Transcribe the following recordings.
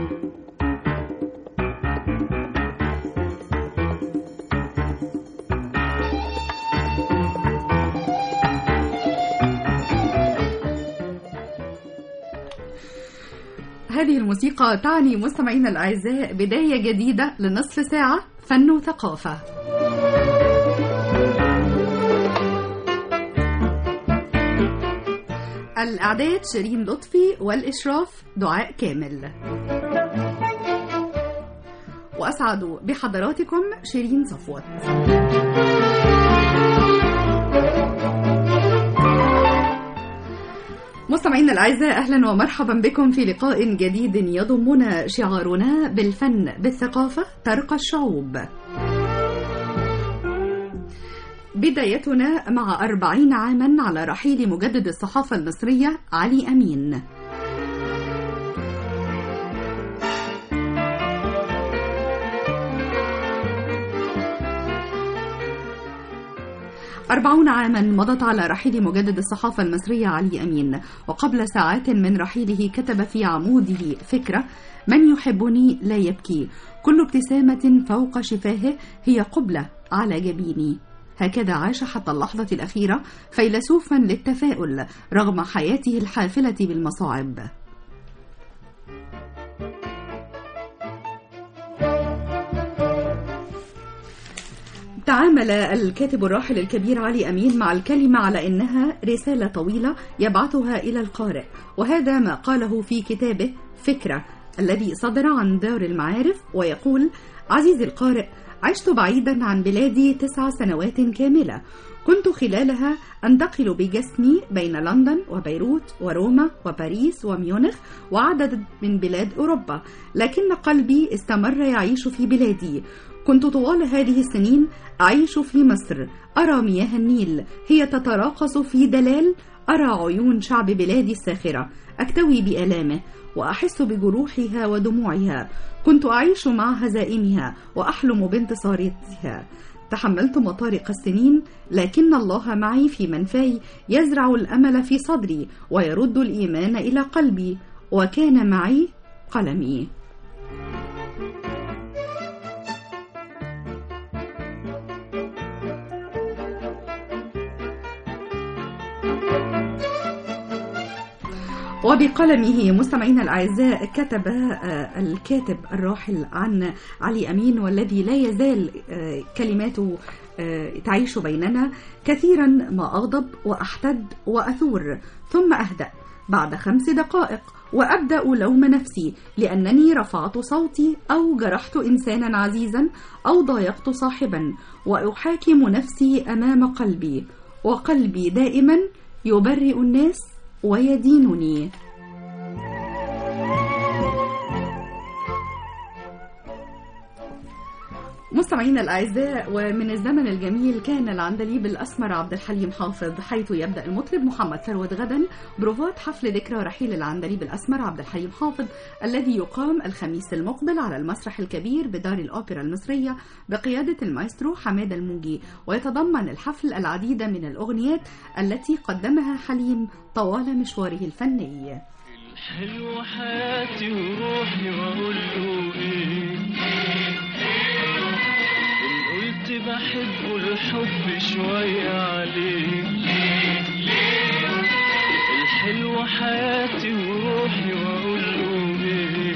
هذه الموسيقى تعني مستمعينا الأعزاء بداية جديدة لنصف ساعة فن وثقافة الإعداد شيرين لطفي والإشراف دعاء كامل وأسعد بحضراتكم شيرين صفوت مستمعينا الأعزاء أهلا ومرحبا بكم في لقاء جديد يضمنا شعارنا بالفن بالثقافة ترقى الشعوب بدايتنا مع أربعين عاما على رحيل مجدد الصحافة المصرية علي أمين أربعون عاما مضت على رحيل مجدد الصحافة المصرية علي أمين وقبل ساعات من رحيله كتب في عموده فكرة من يحبني لا يبكي كل ابتسامة فوق شفاهه هي قبلة على جبيني هكذا عاش حتى اللحظة الأخيرة فيلسوفا للتفاؤل رغم حياته الحافلة بالمصاعب تعامل الكاتب الراحل الكبير علي أمين مع الكلمة على إنها رسالة طويلة يبعثها إلى القارئ وهذا ما قاله في كتابه فكرة الذي صدر عن دار المعارف ويقول عزيزي القارئ عشت بعيدا عن بلادي تسع سنوات كاملة كنت خلالها أنتقل بجسمي بين لندن وبيروت وروما وباريس وميونخ وعدد من بلاد أوروبا لكن قلبي استمر يعيش في بلادي كنت طوال هذه السنين أعيش في مصر أرى مياه النيل هي تتراقص في دلال أرى عيون شعب بلادي الساخرة أكتوي بآلامه وأحس بجروحها ودموعها كنت أعيش مع هزائمها وأحلم بانتصاراتها تحملت مطارق السنين لكن الله معي في منفاي يزرع الأمل في صدري ويرد الإيمان إلى قلبي وكان معي قلمي وبقلمه مستمعينا الأعزاء كتب الكاتب الراحل عن علي أمين والذي لا يزال كلماته تعيش بيننا كثيرا ما أغضب وأحتد وأثور ثم أهدأ بعد خمس دقائق وأبدأ لوم نفسي لأنني رفعت صوتي أو جرحت إنسانا عزيزا أو ضايقت صاحبا وأحاكم نفسي أمام قلبي وقلبي دائما يبرئ الناس ويدينني مستمعينا الأعزاء ومن الزمن الجميل كان العندليب الأسمر عبد الحليم حافظ حيث يبدأ المطرب محمد ثروت غدا بروفات حفل ذكرى رحيل العندليب الأسمر عبد الحليم حافظ الذي يقام الخميس المقبل على المسرح الكبير بدار الأوبرا المصرية بقيادة المايسترو حماد الموجي ويتضمن الحفل العديد من الأغنيات التي قدمها حليم طوال مشواره الفني الحلو حياتي وروحي واقول له ايه ان قلت بحبه الحب شوية عليه الحلو حياتي وروحي واقول له ايه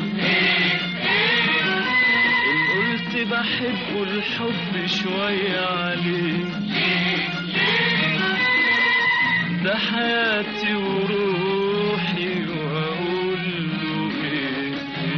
ان قلت بحبه الحب شوية عليه ده حياتي وروحي واقول له ايه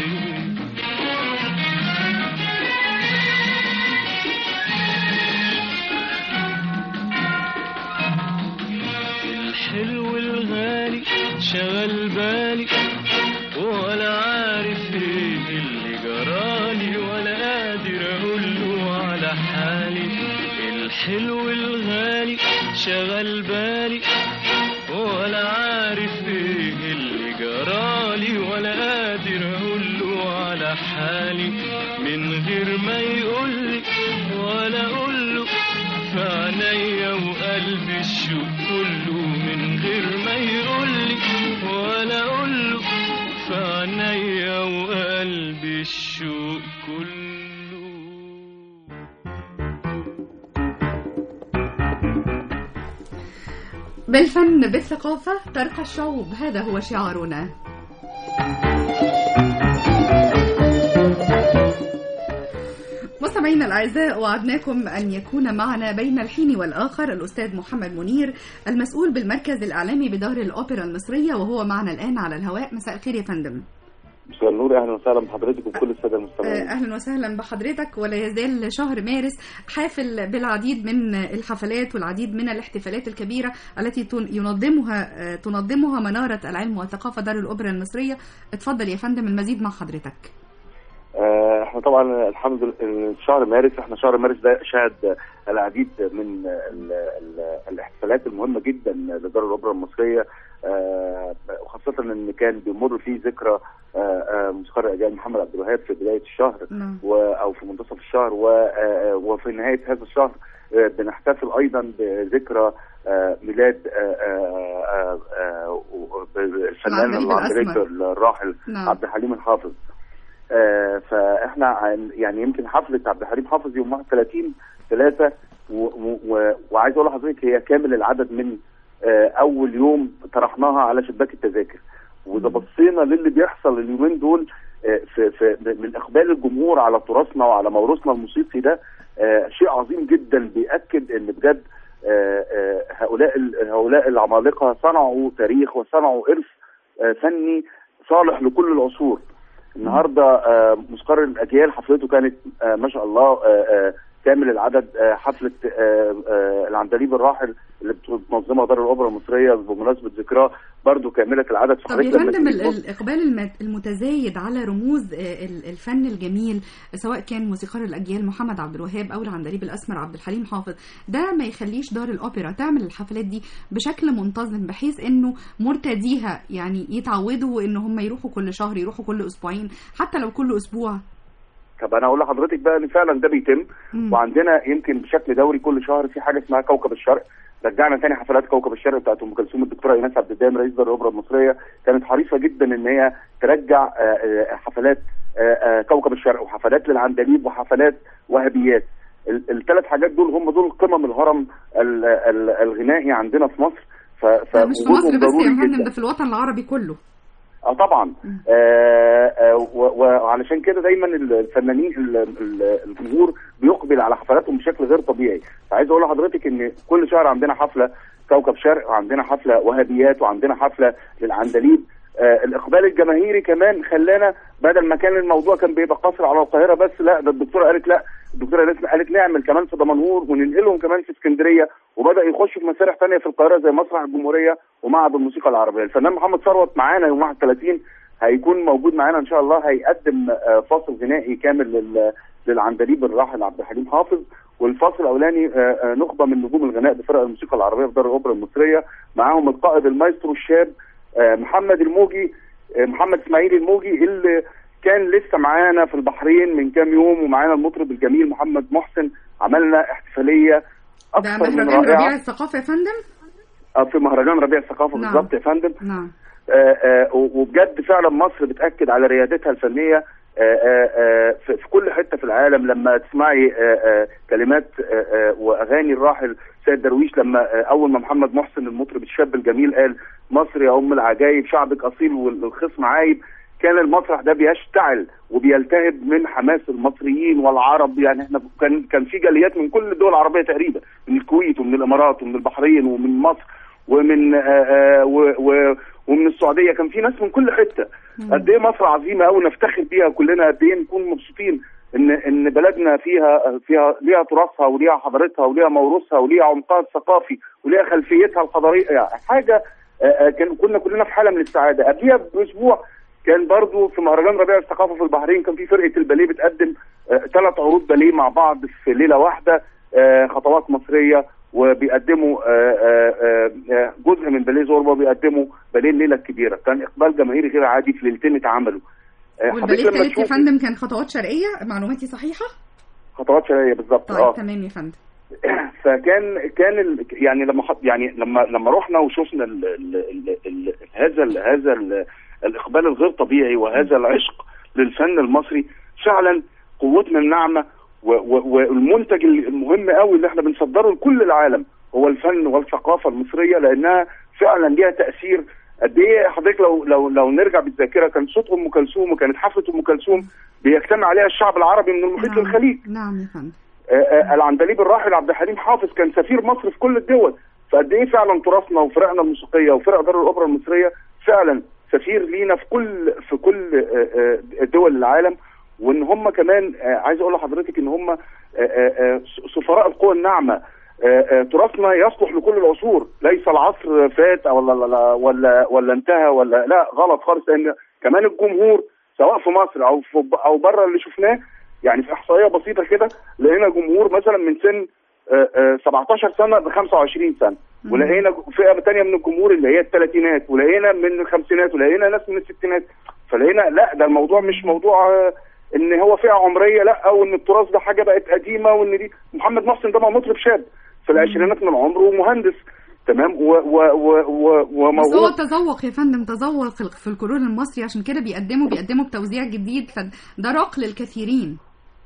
الحلو الغالي شغل بالي ولا عارف ايه اللي جرالي ولا قادر اقول له على حالي الحلو الغالي شغل بالي ولا عارف ايه اللي جرالي ولا قادر اقول له على حالي من غير ما يقولي ولا اقول له في عينيا وقلبي الشوق كله من غير ما يقولي ولا اقول له في عينيا عينيا وقلبي الشوق كله بالفن بالثقافة ترقى الشعوب هذا هو شعارنا مستمعينا الأعزاء وعدناكم أن يكون معنا بين الحين والآخر الأستاذ محمد منير المسؤول بالمركز الإعلامي بدار الأوبرا المصرية وهو معنا الآن على الهواء مساء الخير يا فندم مساء النور اهلا وسهلا بحضرتك وبكل الساده المستمعين اهلا وسهلا بحضرتك ولا يزال شهر مارس حافل بالعديد من الحفلات والعديد من الاحتفالات الكبيره التي تن- ينظمها تنظمها مناره العلم والثقافه دار الاوبرا المصريه اتفضل يا فندم المزيد مع حضرتك آه، احنا طبعا الحمد لله شهر مارس احنا شهر مارس ده شهد العديد من ال ال الاحتفالات المهمه جدا لدار الاوبرا المصريه آه، وخاصه ان كان بيمر فيه ذكرى آه، آه، موسيقار الاجيال محمد عبد الوهاب في بدايه الشهر نعم و- او في منتصف الشهر و- آه، وفي نهايه هذا الشهر آه، بنحتفل ايضا بذكرى آه، ميلاد آه، آه، آه، آه، الفنان العندليب العندليب الأسمر. الراحل نعم عبد الحليم الحافظ آه، فاحنا عن- يعني يمكن حفله عبد الحليم حافظ يوم 31 3 وعايز اقول لحضرتك هي كامل العدد من آه، اول يوم طرحناها على شباك التذاكر واذا مم. بصينا للي بيحصل اليومين دول آه، في في من اقبال الجمهور على تراثنا وعلى موروثنا الموسيقي ده آه، شيء عظيم جدا بياكد ان بجد آه، آه، هؤلاء ال- هؤلاء العمالقه صنعوا تاريخ وصنعوا ارث آه، فني صالح لكل العصور النهارده آه، موسيقار الاجيال حفلته كانت آه، ما شاء الله آه، آه، كامل العدد آه، حفله آه، آه، العندليب الراحل اللي بتنظمها دار الاوبرا المصريه بمناسبه ذكراه برضو كامله العدد طب يا فحضرتك لما فندم تيجي ال- تبص- الاقبال الم- المتزايد على رموز آه، ال- الفن الجميل سواء كان موسيقار الاجيال محمد عبد الوهاب او العندليب الاسمر عبد الحليم حافظ ده ما يخليش دار الاوبرا تعمل الحفلات دي بشكل منتظم بحيث انه مرتديها يعني يتعودوا ان هم يروحوا كل شهر يروحوا كل اسبوعين حتى لو كل اسبوع طب انا اقول لحضرتك بقى ان فعلا ده بيتم مم. وعندنا يمكن بشكل دوري كل شهر في حاجه اسمها كوكب الشرق رجعنا تاني حفلات كوكب الشرق بتاعت ام كلثوم الدكتوره ايناس عبد الدايم رئيس دار الاوبرا المصريه كانت حريصه جدا ان هي ترجع آه، آه، حفلات آه، آه، كوكب الشرق وحفلات للعندليب وحفلات وهبيات الثلاث حاجات دول هم دول قمم الهرم ال- ال- الغنائي عندنا في مصر ف- ده مش في فوجودهم مصر بس ضروري يا فندم جداً. ده في الوطن العربي كله اه طبعا مم. آه آه و- وعلشان كده دايما الفنانين ال- ال- الجمهور بيقبل على حفلاتهم بشكل غير طبيعي فعايز اقول لحضرتك ان كل شهر عندنا حفله كوكب شرق وعندنا حفله وهبيات وعندنا حفله للعندليب آه الاقبال الجماهيري كمان خلانا بدل ما كان الموضوع كان بيبقى قاصر على القاهره بس لا ده الدكتوره قالت لا الدكتوره نسمة قالت نعمل كمان في دمنهور وننقلهم كمان في اسكندريه وبدا يخشوا في مسارح ثانيه في القاهره زي مسرح الجمهوريه ومعهد الموسيقى العربيه الفنان محمد ثروت معانا يوم 31 هيكون موجود معانا ان شاء الله هيقدم آه، فاصل غنائي كامل لل للعندليب الراحل عبد الحليم حافظ والفاصل الاولاني آه، آه، نخبه من نجوم الغناء بفرق الموسيقى العربيه في دار الاوبرا المصريه معاهم القائد المايسترو الشاب آه، محمد الموجي آه، محمد اسماعيل الموجي اللي كان لسه معانا في البحرين من كام يوم ومعانا المطرب الجميل محمد محسن عملنا احتفاليه ده اكثر من مهرجان ربيع رائعه الثقافه يا فندم آه، في مهرجان ربيع الثقافه نعم. بالظبط يا فندم نعم آه، آه، وبجد فعلا مصر بتاكد على ريادتها الفنيه آه، آه، آه، في في كل حته في العالم لما تسمعي آه، آه، كلمات آه، آه، واغاني الراحل سيد درويش لما آه، اول ما محمد محسن المطرب الشاب الجميل قال مصر يا ام العجايب شعبك اصيل والخصم عايب كان المسرح ده بيشتعل وبيلتهب من حماس المصريين والعرب يعني احنا كان كان في جاليات من كل الدول العربيه تقريبا من الكويت ومن الامارات ومن البحرين ومن مصر ومن آه، آه، و- و- ومن السعوديه كان في ناس من كل حته مم. قد ايه مصر عظيمه قوي نفتخر بيها كلنا قد ايه نكون مبسوطين ان ان بلدنا فيها فيها ليها تراثها وليها حضارتها وليها موروثها وليها عمقها الثقافي وليها خلفيتها الحضاريه يعني حاجه آه، آه، كان كنا كلنا في حاله من السعاده قبليها باسبوع كان برضو في مهرجان ربيع الثقافه في البحرين كان في فرقه الباليه بتقدم ثلاث عروض باليه مع بعض في ليله واحده آه، خطوات مصريه وبيقدموا آه، آه، آه، جزء من باليه زوربا بيقدموا باليه الليله الكبيره كان اقبال جماهيري غير عادي في ليلتين اتعملوا آه، والباليه حضرتك لما الثالث يا تشوفي فندم كان خطوات شرقيه معلوماتي صحيحه خطوات شرقيه بالظبط طيب اه تمام يا فندم فكان كان ال... يعني لما حط يعني لما لما رحنا وشفنا ال... ال... ال... ال... هذا ال... هذا ال... الاقبال الغير طبيعي وهذا العشق للفن المصري فعلا قوتنا الناعمه و- و- والمنتج المهم قوي اللي احنا بنصدره لكل العالم هو الفن والثقافه المصريه لانها فعلا ليها تاثير قد ايه حضرتك لو لو لو نرجع بالذاكره كان صوت ام كلثوم وكانت حفله ام كلثوم بيجتمع عليها الشعب العربي من المحيط نعم. للخليج نعم يا فندم آه، آه، العندليب الراحل عبد الحليم حافظ كان سفير مصر في كل الدول فقد ايه فعلا تراثنا وفرقنا الموسيقيه وفرق دار الاوبرا المصريه فعلا سفير لينا في كل في كل آه، آه، دول العالم وان هم كمان آه، عايز اقول لحضرتك ان هم آه، آه، آه، سفراء القوى الناعمه آه، آه، تراثنا يصلح لكل العصور ليس العصر فات او ولا ولا ولا, ولا انتهى ولا لا غلط خالص لان كمان الجمهور سواء في مصر او في او بره اللي شفناه يعني في احصائيه بسيطه كده لقينا جمهور مثلا من سن آه، آه، 17 سنه ل 25 سنه مم. ولقينا فئه ثانيه من الجمهور اللي هي الثلاثينات ولقينا من الخمسينات ولقينا ناس من الستينات فلقينا لا ده الموضوع مش موضوع آه، ان هو فئه عمريه لا او ان التراث ده حاجه بقت قديمه وان دي محمد محسن ده ما مطرب شاب في العشرينات من عمره ومهندس تمام و و و و بس هو وموهوب تذوق يا فندم تذوق في- في القرون المصري عشان كده بيقدموا بيقدموا بتوزيع جديد فده راق للكثيرين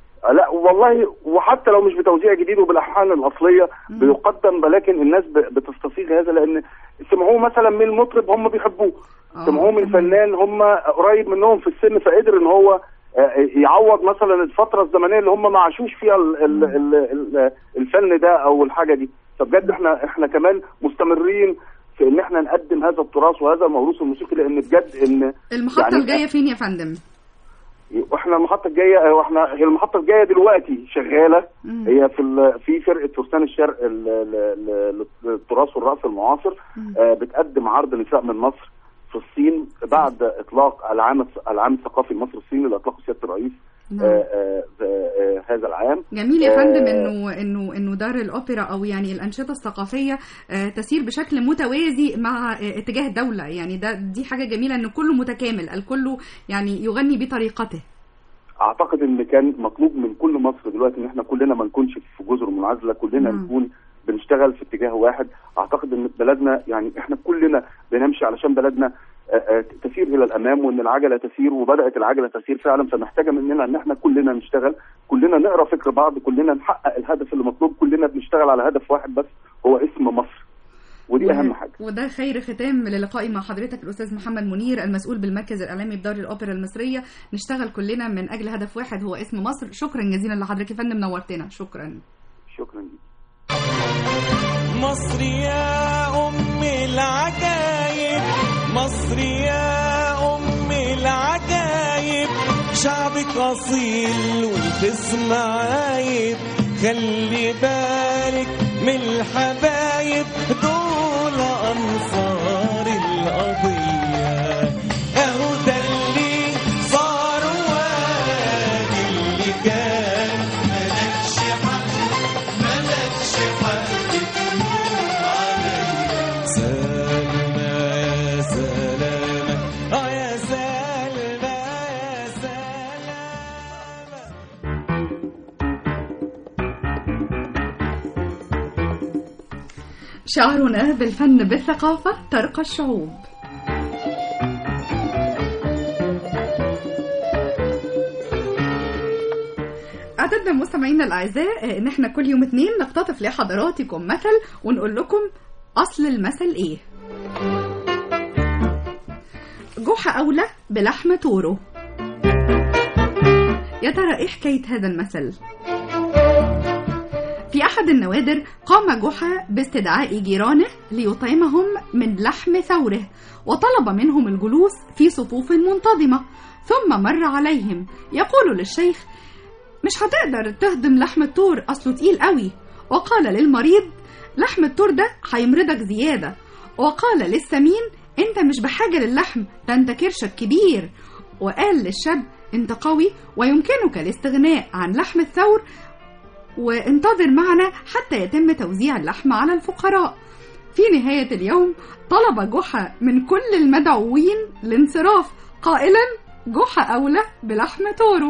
لا والله وحتى لو مش بتوزيع جديد وبالالحان الاصليه مم. بيقدم ولكن الناس ب- بتستصيغ هذا لان سمعوه مثلا من المطرب هم بيحبوه آه، سمعوه من تمام. فنان هم قريب منهم في السن فقدر ان هو آه، يعوض مثلا الفتره الزمنيه اللي هم ما عاشوش فيها ال- ال- ال- ال- الفن ده او الحاجه دي فبجد احنا احنا كمان مستمرين في ان احنا نقدم هذا التراث وهذا الموروث الموسيقي لان بجد ان المحطة يعني- الجاية فين يا فندم؟ واحنا المحطه الجايه واحنا هي المحطه الجايه دلوقتي شغاله مم. هي في ال- في فرقه فستان الشرق ال- ال- ال- للتراث والرقص المعاصر مم. آه، بتقدم عرض نساء من مصر في الصين بعد اطلاق العام العام الثقافي المصري الصيني اللي اطلقه سياده الرئيس آه، نعم. آه، آه، هذا العام جميل يا آه، فندم انه انه انه دار الاوبرا او يعني الانشطه الثقافيه آه، تسير بشكل متوازي مع آه، اتجاه الدوله يعني ده دي حاجه جميله ان كله متكامل الكل يعني يغني بطريقته اعتقد ان كان مطلوب من كل مصر دلوقتي ان احنا كلنا ما نكونش في جزر منعزله كلنا نعم. نكون بنشتغل في اتجاه واحد اعتقد ان بلدنا يعني احنا كلنا بنمشي علشان بلدنا آه، آه، تسير الى الامام وان العجله تسير وبدات العجله تسير فعلا فمحتاجه مننا ان احنا كلنا نشتغل كلنا نقرا فكر بعض كلنا نحقق الهدف اللي مطلوب كلنا بنشتغل على هدف واحد بس هو اسم مصر ودي و- اهم حاجه وده خير ختام للقائي مع حضرتك الاستاذ محمد منير المسؤول بالمركز الاعلامي بدار الاوبرا المصريه نشتغل كلنا من اجل هدف واحد هو اسم مصر شكرا جزيلا لحضرتك يا فندم نورتنا شكرا شكرا لك مصر يا أم العجايب مصر يا أم العجايب شعبك أصيل والجسم عايب خلي بالك من الحبايب دول أنصار القضية أهو ده اللي صار وادي اللي كان ملكش حق ملكش حق تلوم عليا سلمى يا سلامة اه يا سلمى يا سلامة شعرنا بالفن بالثقافه ترقى الشعوب اعتدنا مستمعينا الاعزاء ان احنا كل يوم اتنين نقتطف لحضراتكم مثل ونقول لكم اصل المثل ايه جحا اولى بلحم تورو يا ترى ايه حكايه هذا المثل في أحد النوادر قام جحا باستدعاء جيرانه ليطعمهم من لحم ثوره وطلب منهم الجلوس في صفوف منتظمة ثم مر عليهم يقول للشيخ مش هتقدر تهضم لحم التور أصله تقيل قوي وقال للمريض لحم التور ده هيمرضك زيادة وقال للسمين انت مش بحاجة للحم ده انت كرشك كبير وقال للشاب انت قوي ويمكنك الاستغناء عن لحم الثور وانتظر معنا حتى يتم توزيع اللحم على الفقراء في نهاية اليوم طلب جحا من كل المدعوين الانصراف قائلا جحا أولى بلحم تورو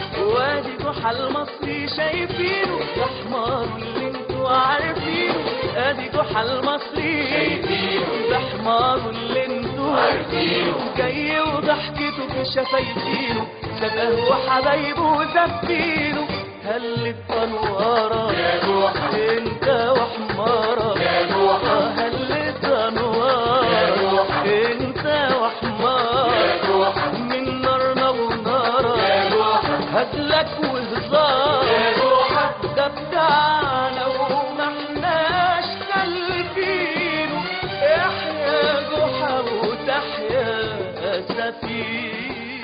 وادي جحا المصري شايفينه يا حمار اللي انتوا عارفينه ادي جحا المصري ده حماره اللي انتوا جاي وضحكته في شفايفينه شبه وحبايبه زفينه هلت انوارك انت وحمارك هلت انوارك انت وحمارك من نارنا ونارك هزلك وهزار ده بتاعنا وما احناش خالفينه احيا جحا وتحيا سفينه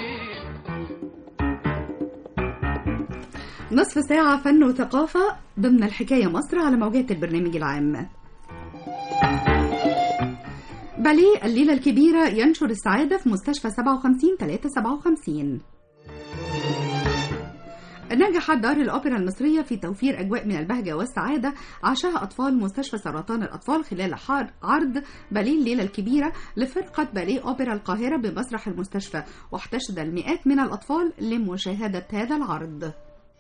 نصف ساعة فن وثقافة ضمن الحكاية مصر على موجات البرنامج العام باليه الليلة الكبيرة ينشر السعادة في مستشفى 57 357 نجحت دار الأوبرا المصرية في توفير أجواء من البهجة والسعادة عاشها أطفال مستشفى سرطان الأطفال خلال حار عرض باليه الليلة الكبيرة لفرقة باليه أوبرا القاهرة بمسرح المستشفى واحتشد المئات من الأطفال لمشاهدة هذا العرض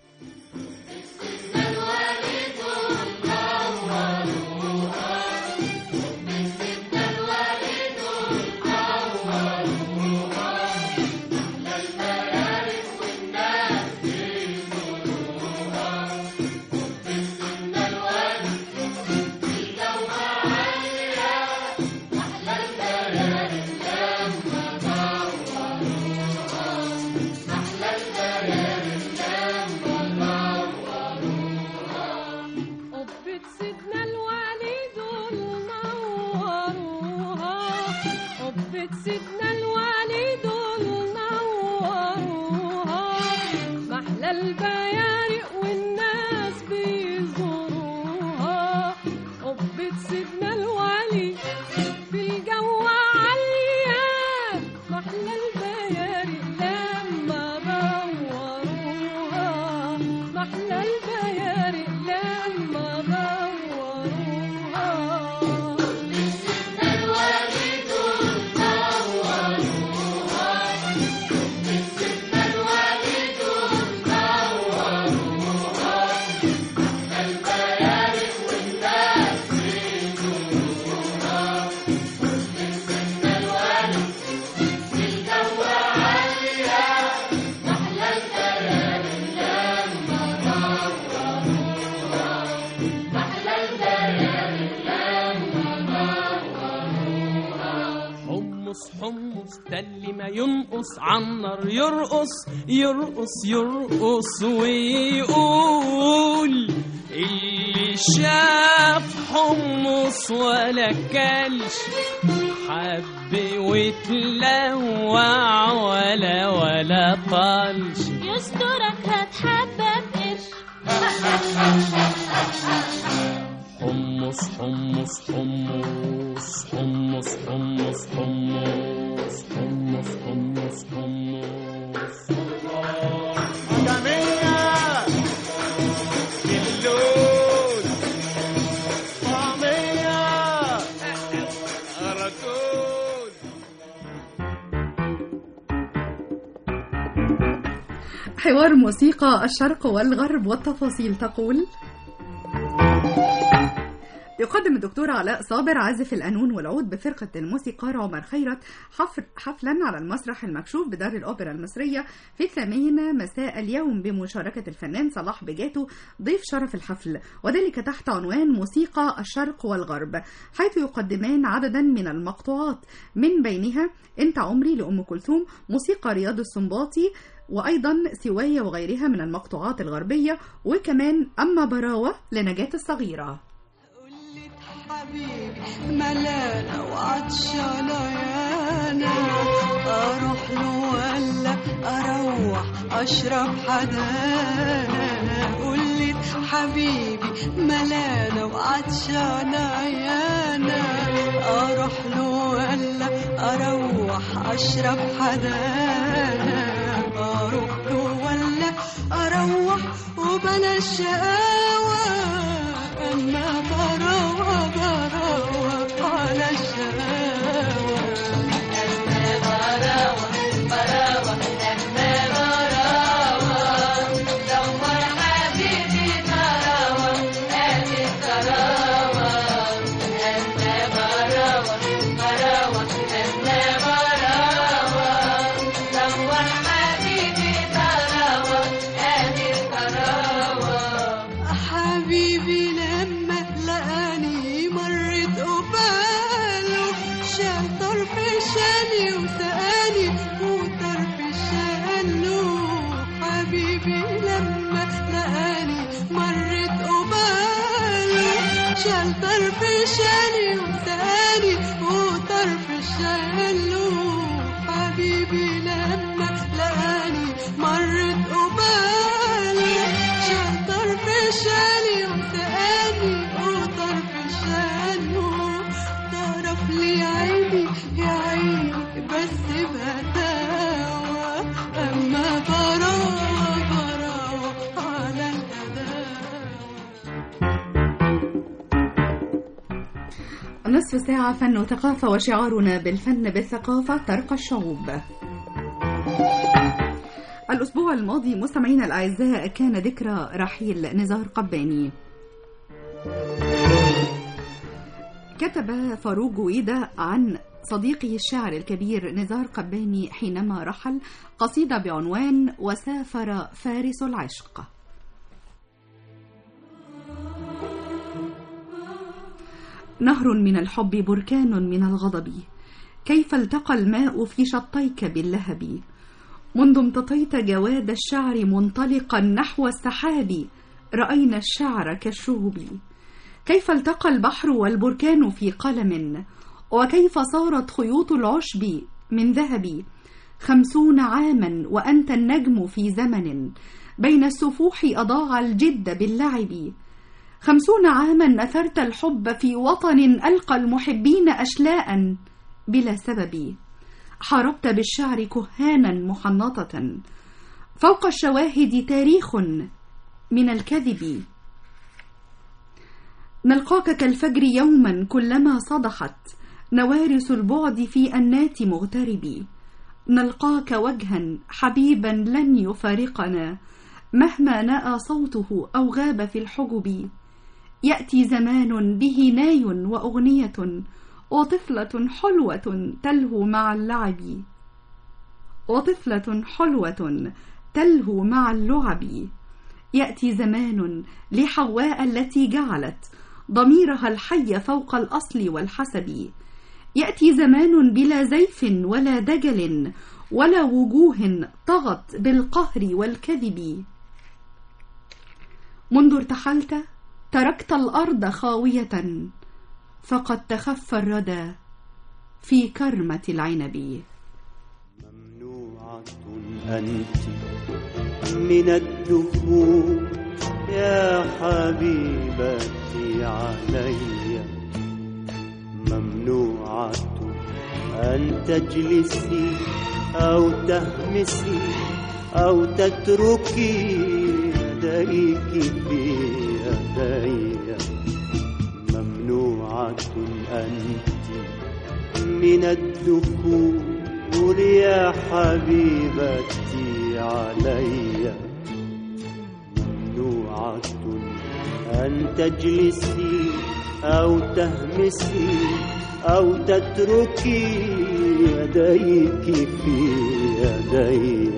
قبة سيدنا الوليد ونوروها قبة سيدنا الوليد ونوروها محلى البيارق والناس بيزوروها قبة سيدنا الوليد في الجو عالية محلى البيارق لما روروها محلى البيارق لما روروها حمص حمص ده اللي ما ينقص عالنار يرقص يرقص يرقص ويقول اللي شاف حمص ولا كلش حب وتلوع ولا ولا طلش يسترك هتحبب قرش حمص حمص حمص حمص حمص حمص حمص حمص حمص جميع اللون طعمية أراكون حوار موسيقى الشرق والغرب والتفاصيل تقول يقدم الدكتور علاء صابر عازف القانون والعود بفرقة الموسيقار عمر خيرت حفر حفلا على المسرح المكشوف بدار الأوبرا المصرية في الثامنة مساء اليوم بمشاركة الفنان صلاح بجاتو ضيف شرف الحفل وذلك تحت عنوان موسيقى الشرق والغرب حيث يقدمان عددا من المقطوعات من بينها انت عمري لأم كلثوم موسيقى رياض السنباطي وأيضا سواية وغيرها من المقطوعات الغربية وكمان أما براوة لنجاة الصغيرة حبيبي ملانة وعطشانة يا أنا أروح له ولا أروح أشرب حدانا قولي حبيبي ملانة وعطشانة يا أنا أروح له ولا أروح أشرب حدانا أروح له ولا أروح وبلا شقاوة أما براوة براوة على الشقاوة شاني وسقاني وطرف شانه حبيبي لما لقاني مرت قبالي شال طرف شاني وسقاني وطرف شانه حبيبي لما لقاني مرت قبالي شال طرف شاني وسقاني وطرف شانه تعرف لي عيني يا عيني بس بهداوة أما براوة براوة على الهداوة نصف ساعة فن وثقافة وشعارنا بالفن بالثقافة ترقى الشعوب الأسبوع الماضي مستمعينا الأعزاء كان ذكرى رحيل نزار قباني كتب فاروق جويدة عن صديقه الشاعر الكبير نزار قباني حينما رحل قصيدة بعنوان وسافر فارس العشق نهر من الحب بركان من الغضب كيف التقى الماء في شطيك باللهب منذ امتطيت جواد الشعر منطلقا نحو السحاب رأينا الشعر كالشهب كيف التقى البحر والبركان في قلم وكيف صارت خيوط العشب من ذهب خمسون عاما وأنت النجم في زمن بين السفوح أضاع الجد باللعب خمسون عاما نثرت الحب في وطن ألقى المحبين أشلاء بلا سبب حاربت بالشعر كهانا محنطة فوق الشواهد تاريخ من الكذب نلقاك كالفجر يوما كلما صدحت نوارس البعد في أنات مغترب نلقاك وجها حبيبا لن يفارقنا مهما نأى صوته أو غاب في الحجب يأتي زمان به ناي وأغنية وطفلة حلوة تلهو مع اللعب وطفلة حلوة تلهو مع اللعب يأتي زمان لحواء التي جعلت ضميرها الحي فوق الأصل والحسب يأتي زمان بلا زيف ولا دجل ولا وجوه طغت بالقهر والكذب منذ ارتحلت تركت الأرض خاوية فقد تخفى الردى في كرمة العنب ممنوعة أنت من الدخول يا حبيبتي علي ممنوعة أن تجلسي أو تهمسي أو تتركي يديك في يدي ممنوعة أنت من الدخول يا حبيبتي علي ممنوعة أن تجلسي أو تهمسي أو تتركي يديك في يدي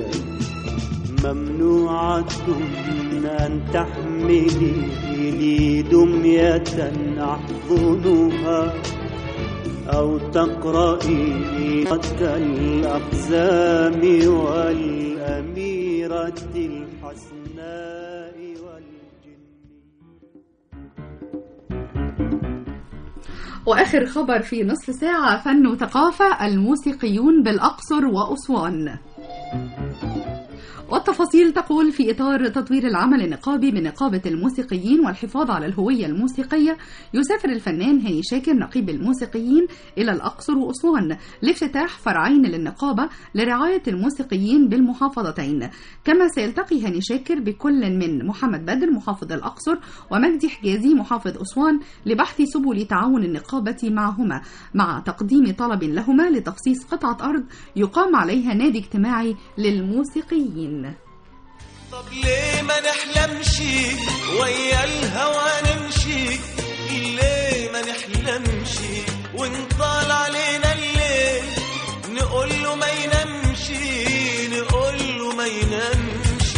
ممنوعة أن تحملي لي دمية أحضنها أو تقرأي الأقزام والأميرة الحسناء والجن وآخر خبر في نصف ساعة فن وثقافة الموسيقيون بالأقصر وأسوان والتفاصيل تقول في إطار تطوير العمل النقابي بنقابة الموسيقيين والحفاظ على الهوية الموسيقية يسافر الفنان هاني شاكر نقيب الموسيقيين إلى الأقصر وأسوان لافتتاح فرعين للنقابة لرعاية الموسيقيين بالمحافظتين كما سيلتقي هاني شاكر بكل من محمد بدر محافظ الأقصر ومجدي حجازي محافظ أسوان لبحث سبل تعاون النقابة معهما مع تقديم طلب لهما لتخصيص قطعة أرض يقام عليها نادي اجتماعي للموسيقيين طب ليه ما نحلمش ويا الهوى نمشي ليه ما نحلمش ونطال علينا الليل نقول له ما ينامش نقول له ما ينامش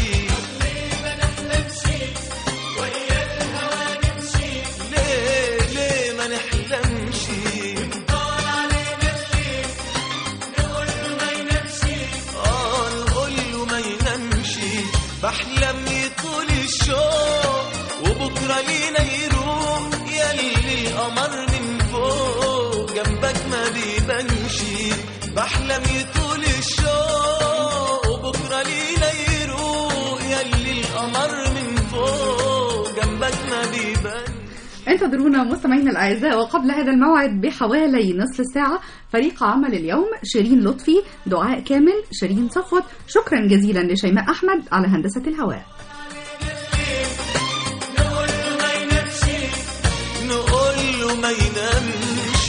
ليه ليه ما نحلمش بحلم يطول الشوق وبكرة لينا يروح يلي القمر من فوق جنبك ما بيبانش بحلم يطول الشوق وبكرة لينا يروح يلي القمر من فوق جنبك ما بيبانش انتظرونا مستمعينا الاعزاء وقبل هذا الموعد بحوالي نصف ساعه فريق عمل اليوم شيرين لطفي دعاء كامل شيرين صفوت شكرا جزيلا لشيماء احمد على هندسه الهواء نقول له ما ينامش نقول له ما ينامش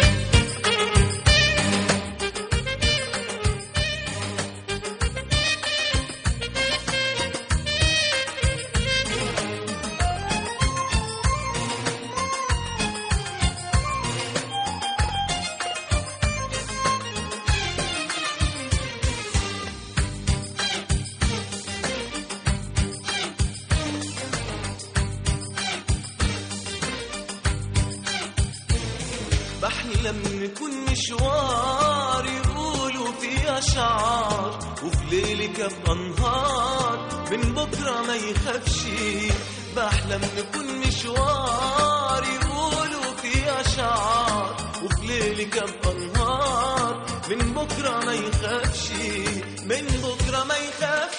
بحلم نكون مشوار يقولوا فيه أشعار وفي ليلك أبقى نهار من بكرة ما يخافش بحلم نكون مشوار يقولوا فيه أشعار وفي ليلك أبقى نهار من بكرة ما يخافش من بكرة ما يخافش